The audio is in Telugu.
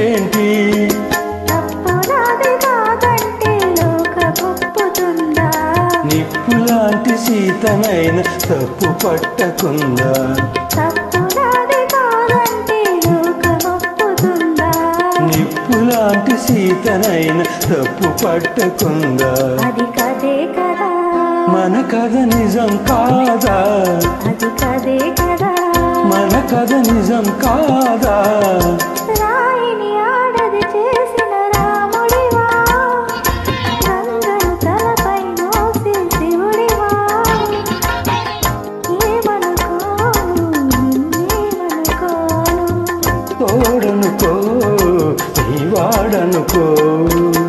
ఏంటి తప్పులాది కాదంటే లోక గొప్పుతుందా నిప్పులాంటి సీతనైన తప్పు పట్టకుందా తప్పులాది కాదంటే లోక గొప్పుతుందా నిప్పులాంటి సీతనైన తప్పు పట్టకుందా అది కదే కదా మన కథ నిజం కాదా అది కదే కదా మన కథ నిజం కాదా రాయిని ఆడది చేసిన రాముడివా గంగను తలపై మోసి శివుడివా ఏమనుకోను నిన్నేమనుకోను తోడనుకో నీ వాడనుకో